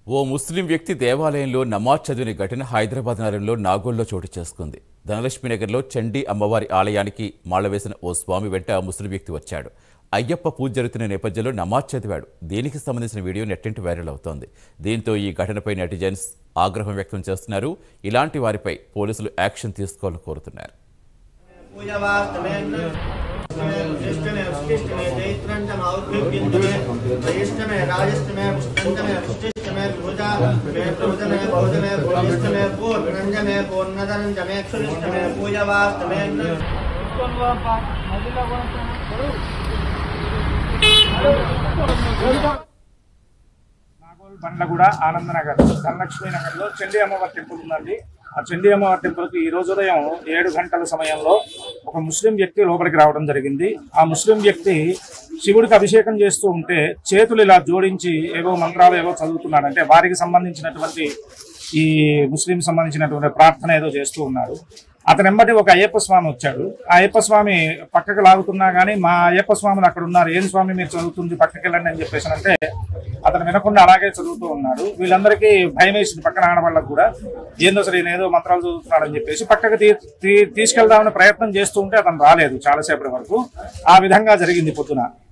ఓ ముస్లిం వ్యక్తి దేవాలయంలో నమాజ్ చదివిన ఘటన హైదరాబాద్ నగరంలో నాగోల్లో చోటు చేసుకుంది ధనలక్ష్మి నగర్లో చండీ అమ్మవారి ఆలయానికి మాళవేసిన ఓ స్వామి వెంట ముస్లిం వ్యక్తి వచ్చాడు అయ్యప్ప పూజ జరుగుతున్న నేపథ్యంలో నమాజ్ చదివాడు దీనికి సంబంధించిన వీడియో నెట్టింటి వైరల్ అవుతోంది దీంతో ఈ ఘటనపై నెటిజన్స్ ఆగ్రహం వ్యక్తం చేస్తున్నారు ఇలాంటి వారిపై పోలీసులు యాక్షన్ తీసుకోవాలని కోరుతున్నారు पूजवास्तमेन वशिष्ठमे वशिष्ठमे चैत्रञ्चम औद्भिद्यन्तमे वैष्ठमे राजस्थमे पुष्टन्तमे वशिष्ठमे भुजा मे प्रभुजमे बहुजमे भूमिष्ठमे पूर्णञ्जमे पूर्णधनञ्जमे क्षुरिष्ठमे पूजवास्तमेन నాగోల్ బండ్లగూడ ఆనందనగర్ ధనలక్ష్మి నగర్ లో చండీ అమ్మవారి టెంపుల్ ఉందండి ఆ చండీ అమ్మవారి టెంపుల్ కి ఈ రోజు ఉదయం ఏడు గంటల సమయంలో ఒక ముస్లిం వ్యక్తి లోపలికి రావడం జరిగింది ఆ ముస్లిం వ్యక్తి శివుడికి అభిషేకం చేస్తూ ఉంటే చేతులు ఇలా జోడించి ఏవో మంత్రాలు ఏవో చదువుతున్నాడు అంటే వారికి సంబంధించినటువంటి ఈ ముస్లిం సంబంధించినటువంటి ప్రార్థన ఏదో చేస్తూ ఉన్నారు అతని వెంబడి ఒక అయ్యప్ప స్వామి వచ్చాడు ఆ అయ్యప్ప స్వామి పక్కకు లాగుతున్నా గానీ మా అయ్యప్ప స్వాములు అక్కడ ఉన్నారు ఏం స్వామి మీరు చదువుతుంది పక్కకి వెళ్ళండి అని చెప్పేసి అంటే అతను వినకుండా అలాగే చదువుతూ ఉన్నాడు వీళ్ళందరికీ భయం వేసింది పక్కన ఆడవాళ్ళకు కూడా ఏందో సరే ఈయన ఏదో మంత్రాలు చదువుతున్నాడు అని చెప్పేసి పక్కకు తీ తీ- తీసుకెళ్దామని ప్రయత్నం చేస్తూ ఉంటే అతను రాలేదు చాలాసేపటి వరకు ఆ విధంగా జరిగింది పొద్దున